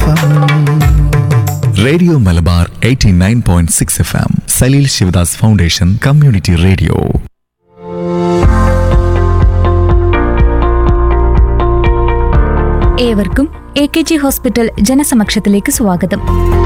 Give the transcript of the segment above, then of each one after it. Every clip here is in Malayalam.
M radio Malabar 89.6 point six F M Saleel Shivadas foundation community radio ഏവർക്കും എ കെ ജി ഹോസ്പിറ്റൽ ജനസമക്ഷത്തിലേക്ക് സ്വാഗതം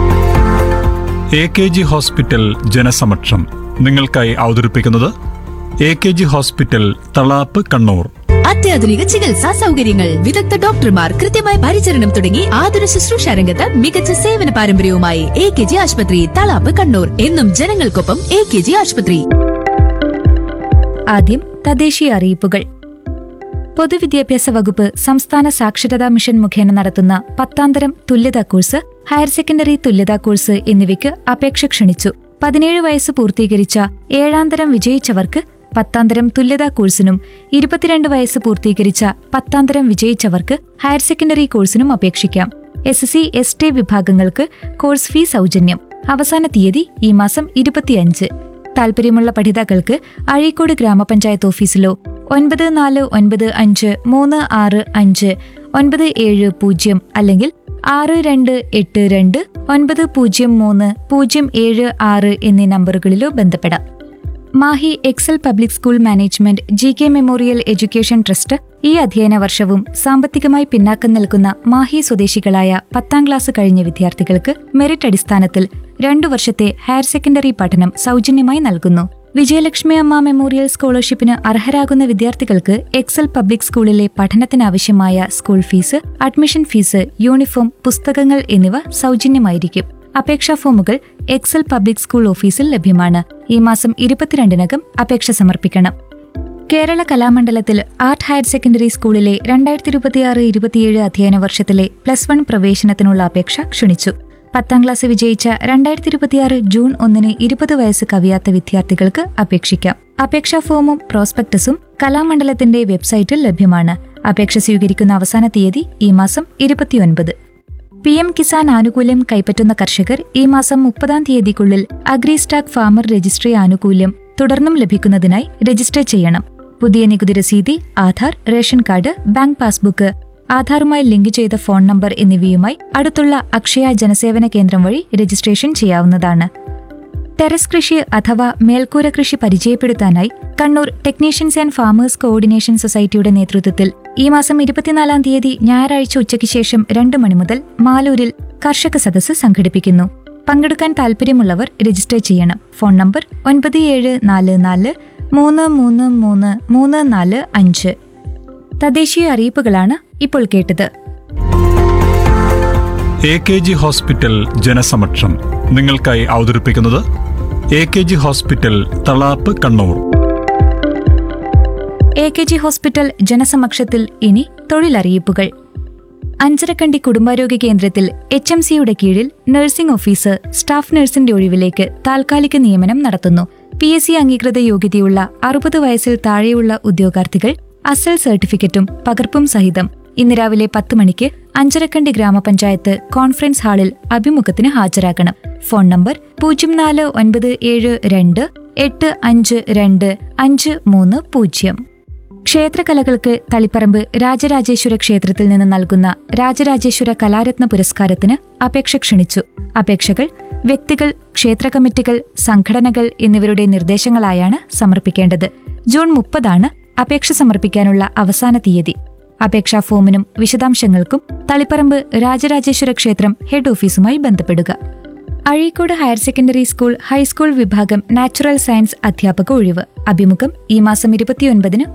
എ കെ ജി ഹോസ്പിറ്റൽ ജനസമക്ഷം നിങ്ങൾക്കായി അവതരിപ്പിക്കുന്നത് A K G hospital Thalap Kannur അത്യാധുനിക ചികിത്സാ സൗകര്യങ്ങൾ വിദഗ്ധ ഡോക്ടർമാർ കൃത്യമായ പരിചരണം തുടങ്ങി ആതുര ശുശ്രൂഷ രംഗത്ത് മികച്ച സേവന പാരമ്പര്യവുമായി എ കെ ജി ആശുപത്രി തളാപ്പ് കണ്ണൂർ എന്നും ജനങ്ങൾക്കൊപ്പം എ കെ ജി ആശുപത്രി ആദ്യം തദ്ദേശീയ അറിയിപ്പുകൾ പൊതുവിദ്യാഭ്യാസ വകുപ്പ് സംസ്ഥാന സാക്ഷരതാ മിഷൻ മുഖേന നടത്തുന്ന പത്താന്തരം തുല്യതാ കോഴ്സ് ഹയർ സെക്കൻഡറി തുല്യതാ കോഴ്സ് എന്നിവയ്ക്ക് അപേക്ഷ ക്ഷണിച്ചു പതിനേഴ് വയസ്സ് പൂർത്തീകരിച്ച ഏഴാന്തരം വിജയിച്ചവർക്ക് പത്താന്തരം തുല്യതാ കോഴ്സിനും ഇരുപത്തിരണ്ട് വയസ്സ് പൂർത്തീകരിച്ച പത്താന്തരം വിജയിച്ചവർക്ക് ഹയർ സെക്കൻഡറി കോഴ്സിനും അപേക്ഷിക്കാം എസ് സി എസ് ടി വിഭാഗങ്ങൾക്ക് കോഴ്സ് ഫീ സൗജന്യം അവസാന തീയതി ഈ മാസം ഇരുപത്തിയഞ്ച് താൽപര്യമുള്ള പഠിതാക്കൾക്ക് അഴീക്കോട് ഗ്രാമപഞ്ചായത്ത് ഓഫീസിലോ ഒൻപത് നാല് ഒൻപത് അഞ്ച് മൂന്ന് ആറ് അഞ്ച് ഒൻപത് ഏഴ് പൂജ്യം അല്ലെങ്കിൽ ആറ് രണ്ട് എട്ട് രണ്ട് ഒൻപത് പൂജ്യം മൂന്ന് പൂജ്യം ഏഴ് ആറ് എന്നീ നമ്പറുകളിലോ ബന്ധപ്പെടാം Mahe excel public school management G K memorial education trust ഈ അധ്യയന വർഷവും സാമ്പത്തികമായി പിന്നാക്കം നിൽക്കുന്ന മാഹി സ്വദേശികളായ പത്താം ക്ലാസ് കഴിഞ്ഞ വിദ്യാർത്ഥികൾക്ക് മെറിറ്റ് അടിസ്ഥാനത്തിൽ രണ്ടു വർഷത്തെ ഹയർ സെക്കൻഡറി പഠനം സൗജന്യമായി നൽകുന്നു വിജയലക്ഷ്മി അമ്മ മെമ്മോറിയൽ സ്കോളർഷിപ്പിന് അർഹരാകുന്ന വിദ്യാർത്ഥികൾക്ക് എക്സൽ പബ്ലിക് സ്കൂളിലെ പഠനത്തിനാവശ്യമായ school fees admission fees uniform പുസ്തകങ്ങൾ എന്നിവ സൗജന്യമായിരിക്കും അപേക്ഷാ ഫോമുകൾ എക്സൽ പബ്ലിക് സ്കൂൾ ഓഫീസിൽ ലഭ്യമാണ് ഈ മാസം ഇരുപത്തിരണ്ടിനകം അപേക്ഷ സമർപ്പിക്കണം കേരള കലാമണ്ഡലത്തിൽ ആർട്ട് ഹയർ സെക്കൻഡറി സ്കൂളിലെ രണ്ടായിരത്തി ഇരുപത്തിയാറ് ഇരുപത്തിയേഴ് അധ്യയന വർഷത്തിലെ പ്ലസ് വൺ പ്രവേശനത്തിനുള്ള അപേക്ഷ ക്ഷണിച്ചു പത്താം ക്ലാസ് വിജയിച്ച രണ്ടായിരത്തി ഇരുപത്തിയാറ് ജൂൺ ഒന്നിന് ഇരുപത് വയസ്സ് കവിയാത്ത വിദ്യാർത്ഥികൾക്ക് അപേക്ഷിക്കാം അപേക്ഷാ ഫോമും പ്രോസ്പെക്ടസും കലാമണ്ഡലത്തിന്റെ വെബ്സൈറ്റിൽ ലഭ്യമാണ് അപേക്ഷ സ്വീകരിക്കുന്ന അവസാന തീയതി ഈ മാസം ഇരുപത്തിയൊൻപത് പി എം കിസാൻ ആനുകൂല്യം കൈപ്പറ്റുന്ന കർഷകർ ഈ മാസം മുപ്പതാം തീയതിക്കുള്ളിൽ അഗ്രി സ്റ്റാക്ക് ഫാമർ രജിസ്ട്രി ആനുകൂല്യം തുടർന്നും ലഭിക്കുന്നതിനായി രജിസ്റ്റർ ചെയ്യണം പുതിയ നികുതി രസീതി Aadhaar ration card bank passbook ആധാറുമായി ലിങ്ക് ചെയ്ത ഫോൺ നമ്പർ എന്നിവയുമായി അടുത്തുള്ള അക്ഷയ ജനസേവന കേന്ദ്രം വഴി രജിസ്ട്രേഷൻ ചെയ്യാവുന്നതാണ് ടെറസ് കൃഷി അഥവാ മേൽക്കൂര കൃഷി പരിചയപ്പെടുത്താനായി Kannur technicians and farmers coordination സൊസൈറ്റിയുടെ നേതൃത്വത്തിൽ ഈ മാസം ഇരുപത്തിനാലാം തീയതി ഞായറാഴ്ച ഉച്ചയ്ക്ക് ശേഷം രണ്ട് മണി മുതൽ മാലൂരിൽ കർഷക സദസ്സ് സംഘടിപ്പിക്കുന്നു പങ്കെടുക്കാൻ താൽപ്പര്യമുള്ളവർ രജിസ്റ്റർ ചെയ്യണം ഫോൺ നമ്പർ ഒൻപത് ഏഴ് നാല് നാല് മൂന്ന് മൂന്ന് മൂന്ന് മൂന്ന് നാല് അഞ്ച് തദ്ദേശീയ അറിയിപ്പുകളാണ് ഇപ്പോൾ കേട്ടത് എ കെ ജി ഹോസ്പിറ്റൽ ജനസമക്ഷം നിങ്ങൾക്കായി അവതരിപ്പിക്കുന്നത് A K G hospital Thalap Kannur A K G hospital ജനസമക്ഷത്തിൽ ഇനി തൊഴിലറിയിപ്പുകൾ അഞ്ചരക്കണ്ടി കുടുംബാരോഗ്യ കേന്ദ്രത്തിൽ എച്ച് എം സിയുടെ കീഴിൽ നഴ്സിംഗ് ഓഫീസർ സ്റ്റാഫ് നഴ്സിന്റെ ഒഴിവിലേക്ക് താൽക്കാലിക നിയമനം നടത്തുന്നു പി എസ് സി അംഗീകൃത യോഗ്യതയുള്ള അറുപത് വയസ്സിൽ താഴെയുള്ള ഉദ്യോഗാർത്ഥികൾ അസൽ സർട്ടിഫിക്കറ്റും പകർപ്പും സഹിതം ഇന്ന് രാവിലെ പത്ത് മണിക്ക് അഞ്ചരക്കണ്ടി ഗ്രാമപഞ്ചായത്ത് കോൺഫറൻസ് ഹാളിൽ അഭിമുഖത്തിന് ഹാജരാകണം ഫോൺ നമ്പർ പൂജ്യം നാല് ഒൻപത് ഏഴ് രണ്ട് എട്ട് അഞ്ച് രണ്ട് അഞ്ച് മൂന്ന് പൂജ്യം ക്ഷേത്രകലകൾക്ക് തളിപ്പറമ്പ് രാജരാജേശ്വര ക്ഷേത്രത്തിൽ നിന്ന് നൽകുന്ന രാജരാജേശ്വര കലാരത്ന പുരസ്കാരത്തിന് അപേക്ഷ ക്ഷണിച്ചു അപേക്ഷകൾ വ്യക്തികൾ ക്ഷേത്ര കമ്മിറ്റികൾ സംഘടനകൾ എന്നിവരുടെ നിർദ്ദേശങ്ങളായാണ് സമർപ്പിക്കേണ്ടത് ജൂൺ മുപ്പതാണ് അപേക്ഷ സമർപ്പിക്കാനുള്ള അവസാന തീയതി അപേക്ഷാ ഫോമിനും വിശദാംശങ്ങൾക്കും തളിപ്പറമ്പ് രാജരാജേശ്വര ക്ഷേത്രം ഹെഡ് ഓഫീസുമായി ബന്ധപ്പെടുക Azhikode higher secondary school high school വിഭാഗം നാച്ചുറൽ സയൻസ് അധ്യാപക ഒഴിവ് അഭിമുഖം ഈ മാസം ഇരുപത്തിയൊൻപതിന്